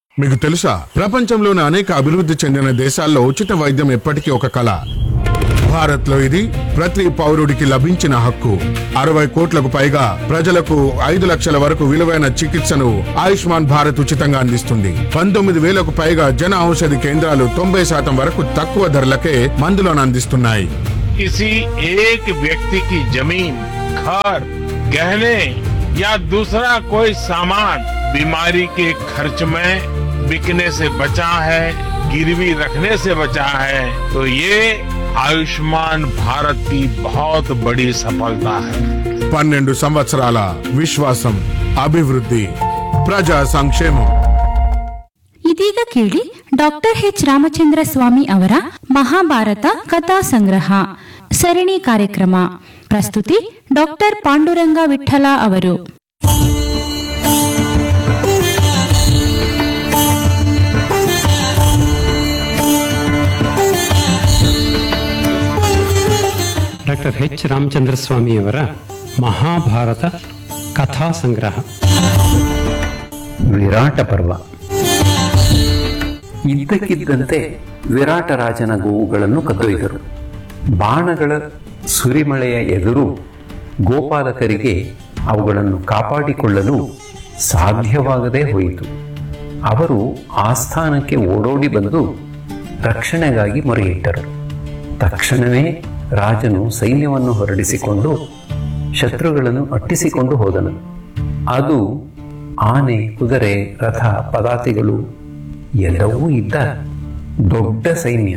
మీకు తెలుసా ప్రపంచంలోని అనేక అభివృద్ధి చెందిన దేశాల్లో ఉచిత వైద్యం ఎప్పటికీ ఒక కళ భారత్ లో ఇది ప్రతి పౌరుడికి లభించిన హక్కు అరవై కోట్లకు పైగా ప్రజలకు ఐదు లక్షల వరకు విలువైన చికిత్సను ఆయుష్మాన్ భారత్ ఉచితంగా అందిస్తుంది పంతొమ్మిది వేలకు పైగా జన ఔషధి కేంద్రాలు తొంభై శాతం వరకు తక్కువ ధరలకే మందులను అందిస్తున్నాయి किसी एक व्यक्ति की जमीन घर गहने या दूसरा कोई सामान बीमारी के खर्च में बिकने से बचा है गिरवी रखने से बचा है तो ये आयुष्मान भारत की बहुत बड़ी सफलता है పన్నెండు సంవత్సరాల విశ్వాసం అభివృద్ధి ప్రజా సంక్షేమం ಇದೀಗ ಕೇಳಿ ಡಾಕ್ಟರ್ ಎಚ್ ರಾಮಚಂದ್ರ ಸ್ವಾಮಿ ಅವರ ಮಹಾಭಾರತ ಕಥಾ ಸಂಗ್ರಹ ಸರಣಿ ಕಾರ್ಯಕ್ರಮ ಪ್ರಸ್ತುತಿ ಡಾಕ್ಟರ್ ಪಾಂಡುರಂಗ ವಿಠಲ ಅವರು ಡಾಕ್ಟರ್ ಎಚ್ ರಾಮಚಂದ್ರ ಸ್ವಾಮಿಯವರ ಮಹಾಭಾರತ ಕಥಾ ಸಂಗ್ರಹ ವಿರಾಟ ಪರ್ವ ಇದ್ದಕ್ಕಿದ್ದಂತೆ ವಿರಾಟ ರಾಜನ ಗೋವುಗಳನ್ನು ಕದ್ದೊಯ್ದರು ಬಾಣಗಳ ಸುರಿಮಳೆಯ ಎದುರು ಗೋಪಾಲಕರಿಗೆ ಅವುಗಳನ್ನು ಕಾಪಾಡಿಕೊಳ್ಳಲು ಸಾಧ್ಯವಾಗದೇ ಹೋಯಿತು ಅವರು ಆಸ್ಥಾನಕ್ಕೆ ಓಡೋಡಿ ಬಂದು ರಕ್ಷಣೆಗಾಗಿ ಮೊರೆಯಿಟ್ಟರು ತಕ್ಷಣವೇ ರಾಜನು ಸೈನ್ಯವನ್ನು ಹೊರಡಿಸಿಕೊಂಡು ಶತ್ರುಗಳನ್ನು ಅಟ್ಟಿಸಿಕೊಂಡು ಹೋದನು ಅದು ಆನೆ ಕುದುರೆ ರಥ ಪದಾತಿಗಳು ಎಲ್ಲವೂ ಇದ್ದ ದೊಡ್ಡ ಸೈನ್ಯ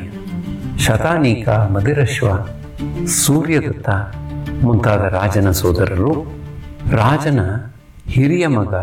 ಶತಾನೀಕ ಮದಿರಶ್ವ ಸೂರ್ಯದತ್ತ ಮುಂತಾದ ರಾಜನ ಸೋದರರು ರಾಜನ ಹಿರಿಯ ಮಗ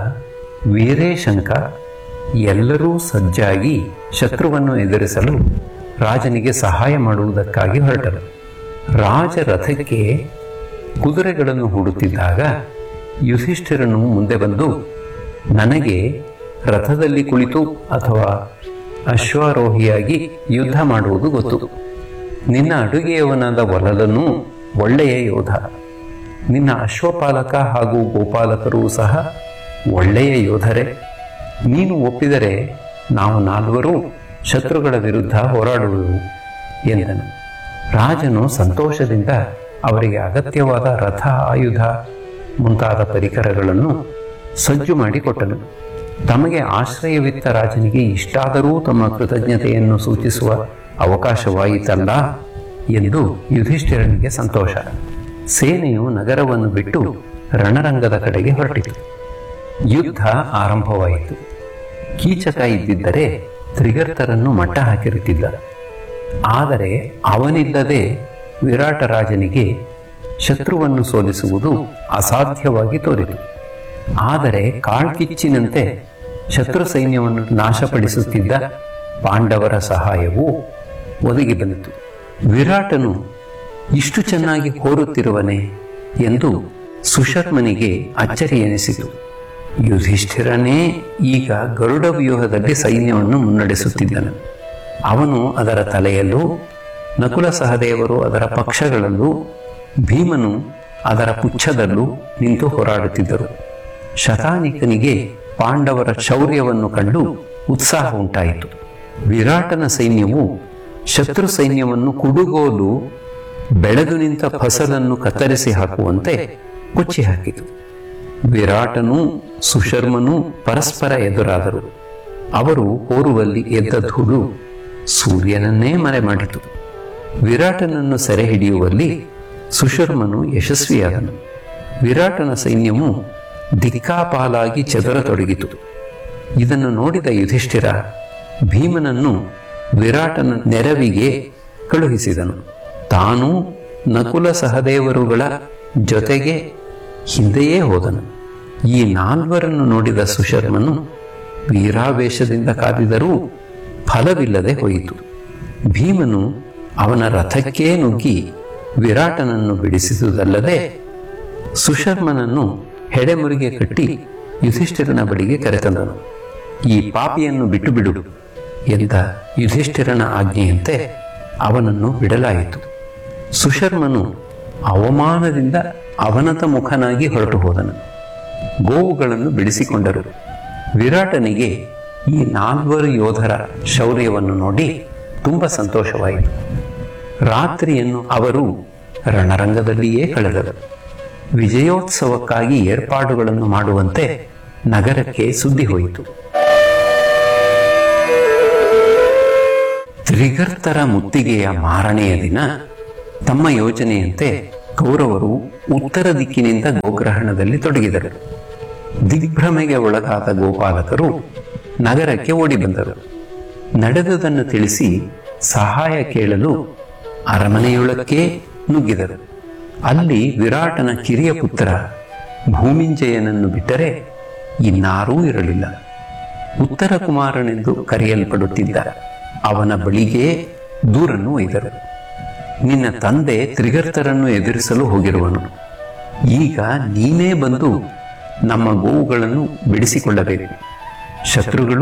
ವೀರೇಶಂಕ ಎಲ್ಲರೂ ಸಜ್ಜಾಗಿ ಶತ್ರುವನ್ನು ಎದುರಿಸಲು ರಾಜನಿಗೆ ಸಹಾಯ ಮಾಡುವುದಕ್ಕಾಗಿ ಹೊರಟರು ರಾಜ ರಥಕ್ಕೆ ಕುದುರೆಗಳನ್ನು ಹೂಡುತ್ತಿದ್ದಾಗ ಯುಧಿಷ್ಠಿರನು ಮುಂದೆ ಬಂದು ನನಗೆ ರಥದಲ್ಲಿ ಕುಳಿತು ಅಥವಾ ಅಶ್ವಾರೋಹಿಯಾಗಿ ಯುದ್ಧ ಮಾಡುವುದು ಗೊತ್ತು ನಿನ್ನ ಅಡುಗೆಯವನಾದ ವಲಲನು ಒಳ್ಳೆಯ ಯೋಧ ನಿನ್ನ ಅಶ್ವಪಾಲಕ ಹಾಗೂ ಗೋಪಾಲಕರೂ ಸಹ ಒಳ್ಳೆಯ ಯೋಧರೇ ನೀನು ಒಪ್ಪಿದರೆ ನಾವು ನಾಲ್ವರು ಶತ್ರುಗಳ ವಿರುದ್ಧ ಹೋರಾಡುವೆವು ಎಂದನು ರಾಜನು ಸಂತೋಷದಿಂದ ಅವರಿಗೆ ಅಗತ್ಯವಾದ ರಥ ಆಯುಧ ಮುಂತಾದ ಪರಿಕರಗಳನ್ನು ಸಜ್ಜು ಮಾಡಿಕೊಟ್ಟನು ತಮಗೆ ಆಶ್ರಯವಿತ್ತ ರಾಜನಿಗೆ ಇಷ್ಟಾದರೂ ತಮ್ಮ ಕೃತಜ್ಞತೆಯನ್ನು ಸೂಚಿಸುವ ಅವಕಾಶವಾಯಿತಲ್ಲ ಎಂದು ಯುಧಿಷ್ಠಿರನಿಗೆ ಸಂತೋಷ ಸೇನೆಯು ನಗರವನ್ನು ಬಿಟ್ಟು ರಣರಂಗದ ಕಡೆಗೆ ಹೊರಟಿತು ಯುದ್ಧ ಆರಂಭವಾಯಿತು ಕೀಚಕ ಇದ್ದಿದ್ದರೆ ತ್ರಿಗರ್ತರನ್ನು ಮಟ್ಟ ಹಾಕಿರುತ್ತಿದ್ದ ಆದರೆ ಅವನಿಲ್ಲದೆ ವಿರಾಟ ರಾಜನಿಗೆ ಶತ್ರುವನ್ನು ಸೋಲಿಸುವುದು ಅಸಾಧ್ಯವಾಗಿ ತೋರಿತು ಆದರೆ ಕಾಳ್ಕಿಚ್ಚಿನಂತೆ ಶತ್ರು ಸೈನ್ಯವನ್ನು ನಾಶಪಡಿಸುತ್ತಿದ್ದ ಪಾಂಡವರ ಸಹಾಯವು ಒದಗಿ ಬಂದಿತು ವಿರಾಟನು ಇಷ್ಟು ಚೆನ್ನಾಗಿ ಕೋರುತ್ತಿರುವನೆ ಎಂದು ಸುಶರ್ಮನಿಗೆ ಅಚ್ಚರಿ ಎನಿಸಿತು ಯುಧಿಷ್ಠಿರನೇ ಈಗ ಗರುಡ ವ್ಯೂಹದಲ್ಲಿ ಸೈನ್ಯವನ್ನು ಮುನ್ನಡೆಸುತ್ತಿದ್ದನು ಅವನು ಅದರ ತಲೆಯಲ್ಲೂ ನಕುಲ ಸಹದೇವರು ಅದರ ಪಕ್ಷಗಳಲ್ಲೂ ಭೀಮನು ಅದರ ಪುಚ್ಛದಲ್ಲೂ ನಿಂತು ಹೋರಾಡುತ್ತಿದ್ದರು ಶತಾನಿಕನಿಗೆ ಪಾಂಡವರ ಶೌರ್ಯವನ್ನು ಕಂಡು ಉತ್ಸಾಹ ಉಂಟಾಯಿತು ವಿರಾಟನ ಸೈನ್ಯವು ಶತ್ರು ಸೈನ್ಯವನ್ನು ಕುಡುಗೋಲು ಬೆಳೆದು ನಿಂತ ಫಸಲನ್ನು ಕತ್ತರಿಸಿ ಹಾಕುವಂತೆ ಕೊಚ್ಚಿ ಹಾಕಿತು ವಿರಾಟನೂ ಸುಶರ್ಮನೂ ಪರಸ್ಪರ ಎದುರಾದರು ಅವರು ಹೋರುವಲ್ಲಿ ಎದ್ದ ಧೂಳು ಸೂರ್ಯನನ್ನೇ ಮರೆ ಮಾಡಿತು ವಿರಾಟನನ್ನು ಸೆರೆ ಹಿಡಿಯುವಲ್ಲಿ ಸುಶರ್ಮನು ಯಶಸ್ವಿಯಾದನು ವಿರಾಟನ ಸೈನ್ಯವು ದಿಕ್ಕಾಪಾಲಾಗಿ ಚದರತೊಡಗಿತು ಇದನ್ನು ನೋಡಿದ ಯುಧಿಷ್ಠಿರ ಭೀಮನನ್ನು ವಿರಾಟನ ನೆರವಿಗೆ ಕಳುಹಿಸಿದನು ತಾನು ನಕುಲ ಸಹದೇವರುಗಳ ಜೊತೆಗೆ ಹಿಂದೆಯೇ ಹೋದನು ಈ ನಾಲ್ವರನ್ನು ನೋಡಿದ ಸುಶರ್ಮನು ವೀರಾವೇಶದಿಂದ ಕಾದಿದರೂ ಫಲವಿಲ್ಲದೆ ಹೋಯಿತು ಭೀಮನು ಅವನ ರಥಕ್ಕೇ ನುಗ್ಗಿ ವಿರಾಟನನ್ನು ಬಿಡಿಸಿದುದಲ್ಲದೆ ಸುಶರ್ಮನನ್ನು ಹೆಡೆಮುರಿಗೆ ಕಟ್ಟಿ ಯುಧಿಷ್ಠಿರನ ಬಳಿಗೆ ಕರೆತಂದನು ಈ ಪಾಪಿಯನ್ನು ಬಿಟ್ಟು ಬಿಡು ಎಂದ ಯುಧಿಷ್ಠಿರನ ಆಜ್ಞೆಯಂತೆ ಅವನನ್ನು ಬಿಡಲಾಯಿತು ಸುಶರ್ಮನು ಅವಮಾನದಿಂದ ಅವನತ ಮುಖನಾಗಿ ಹೊರಟು ಹೋದನು ಗೋವುಗಳನ್ನು ಬಿಡಿಸಿಕೊಂಡರು ವಿರಾಟನಿಗೆ ಈ ನಾಲ್ವರು ಯೋಧರ ಶೌರ್ಯವನ್ನು ನೋಡಿ ತುಂಬ ಸಂತೋಷವಾಯಿತು ರಾತ್ರಿಯನ್ನು ಅವರು ರಣರಂಗದಲ್ಲಿಯೇ ಕಳೆದರು ವಿಜಯೋತ್ಸವಕ್ಕಾಗಿ ಏರ್ಪಾಡುಗಳನ್ನು ಮಾಡುವಂತೆ ನಗರಕ್ಕೆ ಸುದ್ದಿ ಹೋಯಿತು ತ್ರಿಗರ್ತರ ಮುತ್ತಿಗೆಯ ಮಾರನೆಯ ದಿನ ತಮ್ಮ ಯೋಜನೆಯಂತೆ ಕೌರವರು ಉತ್ತರ ದಿಕ್ಕಿನಿಂದ ಗೋಗ್ರಹಣದಲ್ಲಿ ತೊಡಗಿದರು ದಿಗ್ಭ್ರಮೆಗೆ ಒಳಗಾದ ಗೋಪಾಲಕರು ನಗರಕ್ಕೆ ಓಡಿ ಬಂದರು ನಡೆದುದನ್ನು ತಿಳಿಸಿ ಸಹಾಯ ಕೇಳಲು ಅರಮನೆಯೊಳಕ್ಕೆ ನುಗ್ಗಿದರು ಅಲ್ಲಿ ವಿರಾಟನ ಕಿರಿಯ ಪುತ್ರ ಭೂಮಿಂಜಯನನ್ನು ಬಿಟ್ಟರೆ ಇನ್ನಾರೂ ಇರಲಿಲ್ಲ ಉತ್ತರ ಕುಮಾರನೆಂದು ಕರೆಯಲ್ಪಡುತ್ತಿದ್ದ ಅವನ ಬಳಿಗೆ ದೂರನ್ನು ಒಯ್ದರು ನಿನ್ನ ತಂದೆ ತ್ರಿಗರ್ತರನ್ನು ಎದುರಿಸಲು ಹೋಗಿರುವನು ಈಗ ನೀನೇ ಬಂದು ನಮ್ಮ ಗೋವುಗಳನ್ನು ಬಿಡಿಸಿಕೊಳ್ಳಬೇಕು ಶತ್ರುಗಳು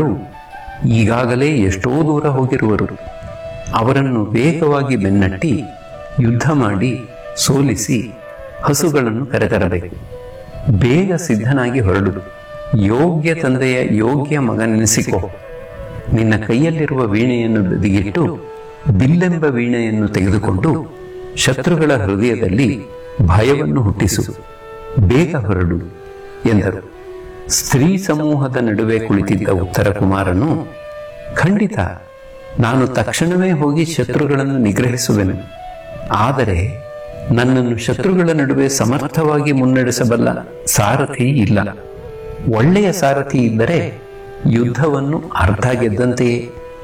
ಈಗಾಗಲೇ ಎಷ್ಟೋ ದೂರ ಹೋಗಿರುವರು ಅವರನ್ನು ವೇಗವಾಗಿ ಬೆನ್ನಟ್ಟಿ ಯುದ್ಧ ಮಾಡಿ ಸೋಲಿಸಿ ಹಸುಗಳನ್ನು ಕರೆತರಬೇಕು ಬೇಗ ಸಿದ್ಧನಾಗಿ ಹೊರಡು ಯೋಗ್ಯ ತಂದೆಯ ಯೋಗ್ಯ ಮಗನೆನಿಸಿಕೋ ನಿನ್ನ ಕೈಯಲ್ಲಿರುವ ವೀಣೆಯನ್ನು ಬದಿಗಿಟ್ಟು ಬಿಲ್ಲೆಂಬ ವೀಣೆಯನ್ನು ತೆಗೆದುಕೊಂಡು ಶತ್ರುಗಳ ಹೃದಯದಲ್ಲಿ ಭಯವನ್ನು ಹುಟ್ಟಿಸು ಬೇಗ ಹೊರಡು ಎಂದರು ಸ್ತ್ರೀ ಸಮೂಹದ ನಡುವೆ ಕುಳಿತಿದ್ದ ಉತ್ತರ ಕುಮಾರನು ಖಂಡಿತ ನಾನು ತಕ್ಷಣವೇ ಹೋಗಿ ಶತ್ರುಗಳನ್ನು ನಿಗ್ರಹಿಸುವೆನು ಆದರೆ ನನ್ನನ್ನು ಶತ್ರುಗಳ ನಡುವೆ ಸಮರ್ಥವಾಗಿ ಮುನ್ನಡೆಸಬಲ್ಲ ಸಾರಥಿ ಇಲ್ಲ ಒಳ್ಳೆಯ ಸಾರಥಿ ಇದ್ದರೆ ಯುದ್ಧವನ್ನು ಅರ್ಧ ಗೆದ್ದಂತೆಯೇ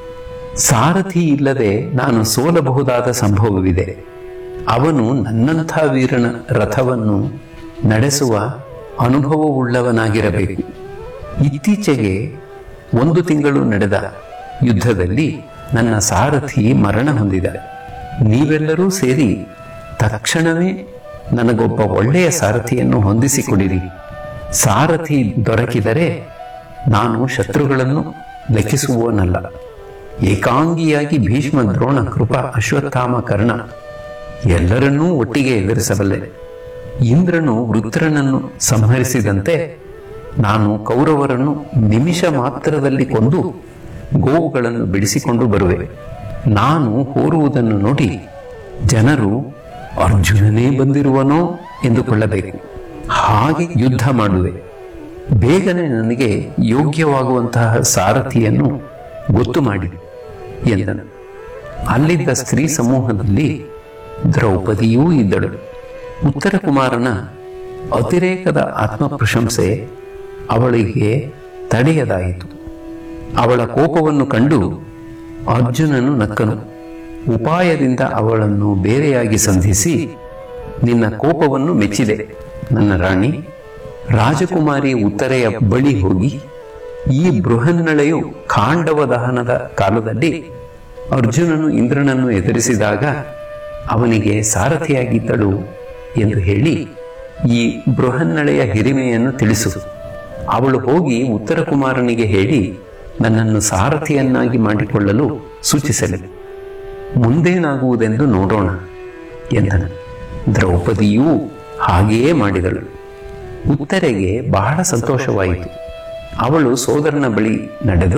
ಸಾರಥಿ ಇಲ್ಲದೆ ನಾನು ಸೋಲಬಹುದಾದ ಸಂಭವವಿದೆ ಅವನು ನನ್ನಂಥ ವೀರನ ರಥವನ್ನು ನಡೆಸುವ ಅನುಭವವುಳ್ಳವನಾಗಿರಬೇಕು ಇತ್ತೀಚೆಗೆ ಒಂದು ತಿಂಗಳು ನಡೆದ ಯುದ್ಧದಲ್ಲಿ ನನ್ನ ಸಾರಥಿ ಮರಣ ಹೊಂದಿದ ನೀವೆಲ್ಲರೂ ಸೇರಿ ತಕ್ಷಣವೇ ನನಗೊಬ್ಬ ಒಳ್ಳೆಯ ಸಾರಥಿಯನ್ನು ಹೊಂದಿಸಿಕೊಡಿರಿ ಸಾರಥಿ ದೊರಕಿದರೆ ನಾನು ಶತ್ರುಗಳನ್ನು ಲೆಕ್ಕಿಸುವವನಲ್ಲ ಏಕಾಂಗಿಯಾಗಿ ಭೀಷ್ಮ ದ್ರೋಣ ಕೃಪ ಅಶ್ವತ್ಥಾಮ ಕರ್ಣ ಎಲ್ಲರನ್ನೂ ಒಟ್ಟಿಗೆ ಎದುರಿಸಬಲ್ಲೆ ಇಂದ್ರನು ವೃತ್ರನನ್ನು ಸಂಹರಿಸಿದಂತೆ ನಾನು ಕೌರವರನ್ನು ನಿಮಿಷ ಮಾತ್ರದಲ್ಲಿ ಕೊಂದು ಗೋವುಗಳನ್ನು ಬಿಡಿಸಿಕೊಂಡು ಬರುವೆ ನಾನು ಹೋರುವುದನ್ನು ನೋಡಿ ಜನರು ಅರ್ಜುನನೇ ಬಂದಿರುವನೋ ಎಂದುಕೊಳ್ಳಬೇಕು ಹಾಗೆ ಯುದ್ಧ ಮಾಡುವೆ ಬೇಗನೆ ನನಗೆ ಯೋಗ್ಯವಾಗುವಂತಹ ಸಾರಥಿಯನ್ನು ಗೊತ್ತು ಮಾಡಿ ಎಂದನು ಅಲ್ಲಿದ್ದ ಸ್ತ್ರೀ ಸಮೂಹದಲ್ಲಿ ದ್ರೌಪದಿಯೂ ಇದ್ದಳು ಉತ್ತರ ಕುಮಾರನ ಅತಿರೇಕದ ಆತ್ಮ ಪ್ರಶಂಸೆ ಅವಳಿಗೆ ತಡೆಯದಾಯಿತು ಅವಳ ಕೋಪವನ್ನು ಕಂಡು ಅರ್ಜುನನು ನಕ್ಕನು ಉಪಾಯದಿಂದ ಅವಳನ್ನು ಬೇರೆಯಾಗಿ ಸಂಧಿಸಿ ನಿನ್ನ ಕೋಪವನ್ನು ಮೆಚ್ಚಿದೆ ನನ್ನ ರಾಣಿ ರಾಜಕುಮಾರಿ ಉತ್ತರೆಯ ಬಳಿ ಹೋಗಿ ಈ ಬೃಹನ್ನಳೆಯು ಖಾಂಡವ ದಹನದ ಕಾಲದಲ್ಲಿ ಅರ್ಜುನನು ಇಂದ್ರನನ್ನು ಎದುರಿಸಿದಾಗ ಅವನಿಗೆ ಸಾರಥಿಯಾಗಿದ್ದಳು ಎಂದು ಹೇಳಿ ಈ ಬೃಹನ್ನಳೆಯ ಹಿರಿಮೆಯನ್ನು ತಿಳಿಸು ಅವಳು ಹೋಗಿ ಉತ್ತರ ಕುಮಾರನಿಗೆ ಹೇಳಿ ನನ್ನನ್ನು ಸಾರಥಿಯನ್ನಾಗಿ ಮಾಡಿಕೊಳ್ಳಲು ಸೂಚಿಸಲಿ ಮುಂದೇನಾಗುವುದೆಂದು ನೋಡೋಣ ಎಂದನು ದ್ರೌಪದಿಯೂ ಹಾಗೆಯೇ ಮಾಡಿದಳು ಉತ್ತರೆಗೆ ಬಹಳ ಸಂತೋಷವಾಯಿತು ಅವಳು ಸೋದರನ ಬಳಿ ನಡೆದು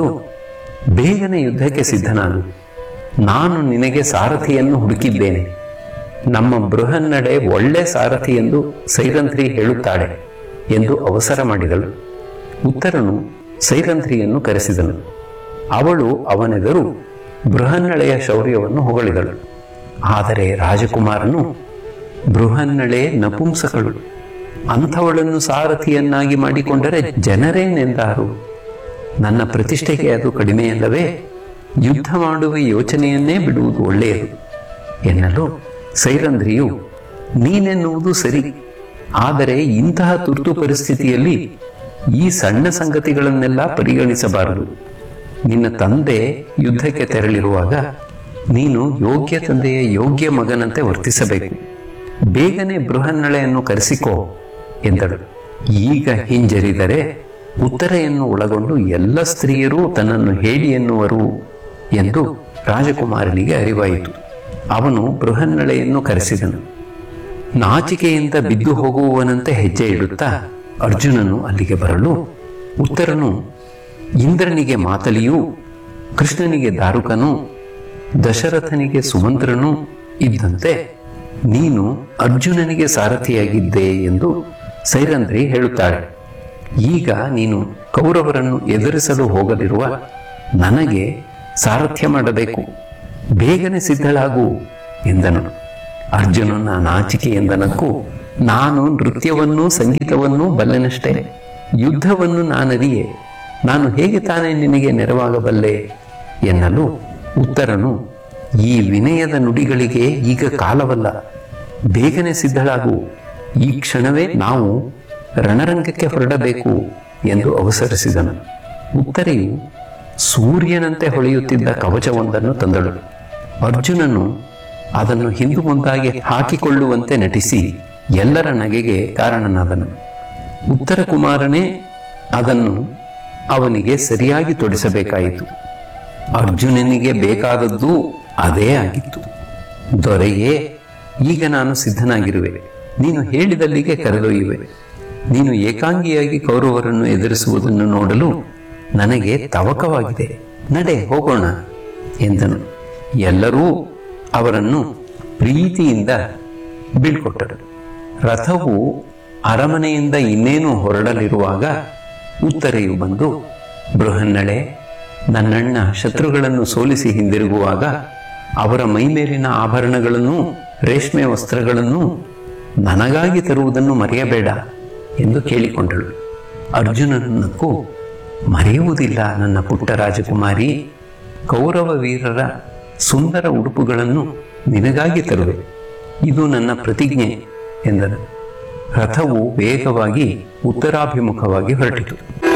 ಬೇಗನೆ ಯುದ್ಧಕ್ಕೆ ಸಿದ್ಧನಾಗು ನಾನು ನಿನಗೆ ಸಾರಥಿಯನ್ನು ಹುಡುಕಿದ್ದೇನೆ ನಮ್ಮ ಬೃಹನ್ನಡೆ ಒಳ್ಳೆ ಸಾರಥಿ ಎಂದು ಸೈರಂಧ್ರಿ ಹೇಳುತ್ತಾಳೆ ಎಂದು ಅವಸರ ಮಾಡಿದಳು ಉತ್ತರನು ಸೈರಂಧ್ರಿಯನ್ನು ಕರೆಸಿದನು ಅವಳು ಅವನೆದರು ಬೃಹನ್ನಳೆಯ ಶೌರ್ಯವನ್ನು ಹೊಗಳಿದಳು ಆದರೆ ರಾಜಕುಮಾರನು ಬೃಹನ್ನಳೆ ನಪುಂಸಕಳು ಅಂಥವಳನ್ನು ಸಾರಥಿಯನ್ನಾಗಿ ಮಾಡಿಕೊಂಡರೆ ಜನರೇನೆಂದಾರು ನನ್ನ ಪ್ರತಿಷ್ಠೆಗೆ ಅದು ಕಡಿಮೆಯಲ್ಲವೇ ಯುದ್ಧ ಮಾಡುವ ಯೋಚನೆಯನ್ನೇ ಬಿಡುವುದು ಒಳ್ಳೆಯದು ಎನ್ನಲು ಸೈರಂಧ್ರಿಯು ನೀನೆನ್ನುವುದು ಸರಿ ಆದರೆ ಇಂತಹ ತುರ್ತು ಪರಿಸ್ಥಿತಿಯಲ್ಲಿ ಈ ಸಣ್ಣ ಸಂಗತಿಗಳನ್ನೆಲ್ಲ ಪರಿಗಣಿಸಬಾರದು ನಿನ್ನ ತಂದೆ ಯುದ್ಧಕ್ಕೆ ತೆರಳಿರುವಾಗ ನೀನು ಯೋಗ್ಯ ತಂದೆಯ ಯೋಗ್ಯ ಮಗನಂತೆ ವರ್ತಿಸಬೇಕು ಬೇಗನೆ ಬೃಹನ್ನಳೆಯನ್ನು ಕರೆಸಿಕೋ ಎಂದಳು ಈಗ ಹಿಂಜರಿದರೆ ಉತ್ತರೆಯನ್ನು ಒಳಗೊಂಡು ಎಲ್ಲ ಸ್ತ್ರೀಯರೂ ತನ್ನನ್ನು ಹೇಳಿ ಎನ್ನುವರು ಎಂದು ರಾಜಕುಮಾರನಿಗೆ ಅರಿವಾಯಿತು ಅವನು ಬೃಹನ್ನಳೆಯನ್ನು ಕರೆಸಿದನು ನಾಚಿಕೆಯಿಂದ ಬಿದ್ದು ಹೋಗುವವನಂತೆ ಹೆಜ್ಜೆ ಇಡುತ್ತಾ ಅರ್ಜುನನು ಅಲ್ಲಿಗೆ ಬರಲು ಉತ್ತರನು ಇಂದ್ರನಿಗೆ ಮಾತಲಿಯೂ ಕೃಷ್ಣನಿಗೆ ದಾರುಕನು ದಶರಥನಿಗೆ ಸುಮಂತ್ರನು ಇದ್ದಂತೆ ನೀನು ಅರ್ಜುನನಿಗೆ ಸಾರಥಿಯಾಗಿದ್ದೆ ಎಂದು ಸೈರಂಧ್ರಿ ಹೇಳುತ್ತಾಳೆ ಈಗ ನೀನು ಕೌರವರನ್ನು ಎದುರಿಸಲು ಹೋಗಲಿರುವ ನನಗೆ ಸಾರಥ್ಯ ಮಾಡಬೇಕು ಬೇಗನೆ ಸಿದ್ಧಳಾಗು ಎಂದನು ಅರ್ಜುನನ ನಾಚಿಕೆ ಎಂದನಕ್ಕೂ ನಾನು ನೃತ್ಯವನ್ನೂ ಸಂಗೀತವನ್ನೂ ಬಲ್ಲೆನಷ್ಟೇ ಯುದ್ಧವನ್ನು ನಾನರಿಯೆ ನಾನು ಹೇಗೆ ತಾನೇ ನಿನಗೆ ನೆರವಾಗಬಲ್ಲೆ ಎನ್ನಲು ಉತ್ತರನು ಈ ವಿನಯದ ನುಡಿಗಳಿಗೆ ಈಗ ಕಾಲವಲ್ಲ ಬೇಗನೆ ಸಿದ್ಧಳಾಗು ಈ ಕ್ಷಣವೇ ನಾವು ರಣರಂಗಕ್ಕೆ ಹೊರಡಬೇಕು ಎಂದು ಅವಸರಿಸಿದನು ಉತ್ತರೆಯು ಸೂರ್ಯನಂತೆ ಹೊಳೆಯುತ್ತಿದ್ದ ಕವಚವೊಂದನ್ನು ತಂದಳು ಅರ್ಜುನನು ಅದನ್ನು ಹಿಂದು ಮುಂದಾಗಿ ಹಾಕಿಕೊಳ್ಳುವಂತೆ ನಟಿಸಿ ಎಲ್ಲರ ನಗೆಗೆ ಕಾರಣನಾದನು ಉತ್ತರ ಕುಮಾರನೇ ಅದನ್ನು ಅವನಿಗೆ ಸರಿಯಾಗಿ ತೊಡಿಸಬೇಕಾಯಿತು ಅರ್ಜುನನಿಗೆ ಬೇಕಾದದ್ದು ಅದೇ ಆಗಿತ್ತು ದೊರೆಯೇ ಈಗ ನಾನು ಸಿದ್ಧನಾಗಿರುವೆ ನೀನು ಹೇಳಿದಲ್ಲಿಗೆ ಕರೆದೊಯ್ಯುವೆ ನೀನು ಏಕಾಂಗಿಯಾಗಿ ಕೌರವರನ್ನು ಎದುರಿಸುವುದನ್ನು ನೋಡಲು ನನಗೆ ತವಕವಾಗಿದೆ ನಡೆ ಹೋಗೋಣ ಎಂದನು ಎಲ್ಲರೂ ಅವರನ್ನು ಪ್ರೀತಿಯಿಂದ ಬೀಳ್ಕೊಟ್ಟರು ರಥವು ಅರಮನೆಯಿಂದ ಇನ್ನೇನು ಹೊರಡಲಿರುವಾಗ ಉತ್ತರೆಯು ಬಂದು ಬೃಹನ್ನಳೆ ನನ್ನಣ್ಣ ಶತ್ರುಗಳನ್ನು ಸೋಲಿಸಿ ಹಿಂದಿರುಗುವಾಗ ಅವರ ಮೈಮೇಲಿನ ಆಭರಣಗಳನ್ನು ರೇಷ್ಮೆ ವಸ್ತ್ರಗಳನ್ನು ನನಗಾಗಿ ತರುವುದನ್ನು ಮರೆಯಬೇಡ ಎಂದು ಕೇಳಿಕೊಂಡಳು ಅರ್ಜುನನಕ್ಕೂ ಮರೆಯುವುದಿಲ್ಲ ನನ್ನ ಪುಟ್ಟ ರಾಜಕುಮಾರಿ ಕೌರವ ವೀರರ ಸುಂದರ ಉಡುಪುಗಳನ್ನು ನಿನಗಾಗಿ ತರುವೆ ಇದು ನನ್ನ ಪ್ರತಿಜ್ಞೆ ಎಂದನು ರಥವು ವೇಗವಾಗಿ ಉತ್ತರಾಭಿಮುಖವಾಗಿ ಹೊರಟಿತು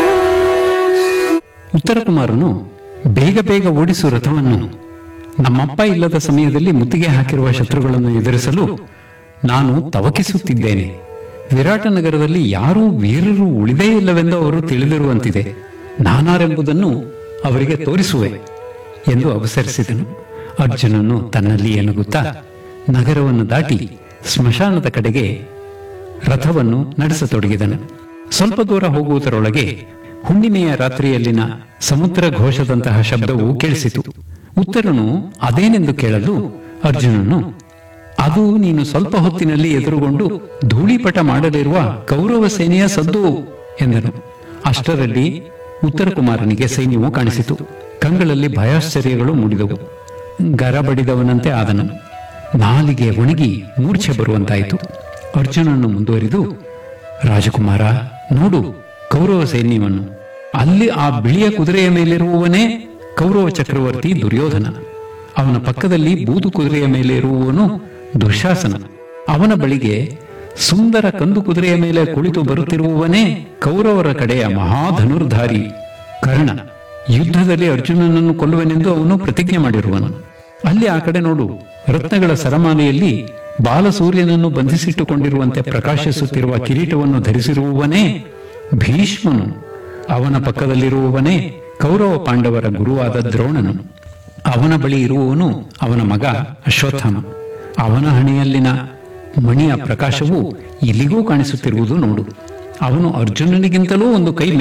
ಉತ್ತರ ಕುಮಾರನು ಬೇಗ ಬೇಗ ಓಡಿಸು ರಥವನ್ನು ನಮ್ಮಪ್ಪ ಇಲ್ಲದ ಸಮಯದಲ್ಲಿ ಮುತ್ತಿಗೆ ಹಾಕಿರುವ ಶತ್ರುಗಳನ್ನು ಎದುರಿಸಲು ನಾನು ತವಕಿಸುತ್ತಿದ್ದೇನೆ ವಿರಾಟ ನಗರದಲ್ಲಿ ಯಾರೂ ವೀರರು ಉಳಿದೇ ಇಲ್ಲವೆಂದು ಅವರು ತಿಳಿದಿರುವಂತಿದೆ ನಾನಾರೆಂಬುದನ್ನು ಅವರಿಗೆ ತೋರಿಸುವೆ ಎಂದು ಅವಸರಿಸಿದನು ಅರ್ಜುನನು ತನ್ನಲ್ಲಿ ಎನುಗುತ್ತಾ ನಗರವನ್ನು ದಾಟಿ ಸ್ಮಶಾನದ ಕಡೆಗೆ ರಥವನ್ನು ನಡೆಸತೊಡಗಿದನು ಸ್ವಲ್ಪ ದೂರ ಹೋಗುವುದರೊಳಗೆ ಹುಣ್ಣಿಮೆಯ ರಾತ್ರಿಯಲ್ಲಿನ ಸಮುದ್ರ ಘೋಷದಂತಹ ಶಬ್ದವು ಕೇಳಿಸಿತು ಉತ್ತರನು ಅದೇನೆಂದು ಕೇಳಲು ಅರ್ಜುನನು ಅದು ನೀನು ಸ್ವಲ್ಪ ಹೊತ್ತಿನಲ್ಲಿ ಎದುರುಗೊಂಡು ಧೂಳಿಪಟ ಮಾಡಲಿರುವ ಕೌರವ ಸೇನೆಯ ಸದ್ದು ಎಂದನು ಅಷ್ಟರಲ್ಲಿ ಉತ್ತರ ಕುಮಾರನಿಗೆ ಸೈನ್ಯವು ಕಾಣಿಸಿತು ಕಂಗಳಲ್ಲಿ ಭಯಾಶ್ಚರ್ಯಗಳು ಮೂಡಿದವು ಗರ ಬಡಿದವನಂತೆ ಆದನು ನಾಲಿಗೆ ಒಣಗಿ ಮೂರ್ಛೆ ಬರುವಂತಾಯಿತು ಅರ್ಜುನನ್ನು ಮುಂದುವರಿದು ರಾಜಕುಮಾರ ನೋಡು ಕೌರವ ಸೈನ್ಯವನ್ನು ಅಲ್ಲಿ ಆ ಬಿಳಿಯ ಕುದುರೆಯ ಮೇಲಿರುವವನೇ ಕೌರವ ಚಕ್ರವರ್ತಿ ದುರ್ಯೋಧನ ಅವನ ಪಕ್ಕದಲ್ಲಿ ಬೂದು ಕುದುರೆಯ ಮೇಲೆ ಇರುವವನು ದುಶಾಸನ ಅವನ ಬಳಿಗೆ ಸುಂದರ ಕಂದು ಕುದುರೆಯ ಮೇಲೆ ಕುಳಿತು ಬರುತ್ತಿರುವವನೇ ಕೌರವರ ಕಡೆಯ ಮಹಾಧನುರ್ಧಾರಿ ಕರ್ಣ ಯುದ್ಧದಲ್ಲಿ ಅರ್ಜುನನನ್ನು ಕೊಲ್ಲುವೆನೆಂದು ಅವನು ಪ್ರತಿಜ್ಞೆ ಮಾಡಿರುವನು ಅಲ್ಲಿ ಆ ಕಡೆ ನೋಡು ರತ್ನಗಳ ಸರಮಾಲೆಯಲ್ಲಿ ಬಾಲಸೂರ್ಯನನ್ನು ಬಂಧಿಸಿಟ್ಟುಕೊಂಡಿರುವಂತೆ ಪ್ರಕಾಶಿಸುತ್ತಿರುವ ಕಿರೀಟವನ್ನು ಧರಿಸಿರುವವನೇ ಭೀಷ್ಮನು ಅವನ ಪಕ್ಕದಲ್ಲಿರುವವನೇ ಕೌರವ ಪಾಂಡವರ ಗುರುವಾದ ದ್ರೋಣನು ಅವನ ಬಳಿ ಇರುವವನು ಅವನ ಮಗ ಅಶ್ವತ್ಥಾಮ ಅವನ ಹಣೆಯಲ್ಲಿನ ಮಣಿಯ ಪ್ರಕಾಶವು ಇಲ್ಲಿಗೂ ಕಾಣಿಸುತ್ತಿರುವುದು ನೋಡು ಅವನು ಅರ್ಜುನನಿಗಿಂತಲೂ ಒಂದು ಕೈ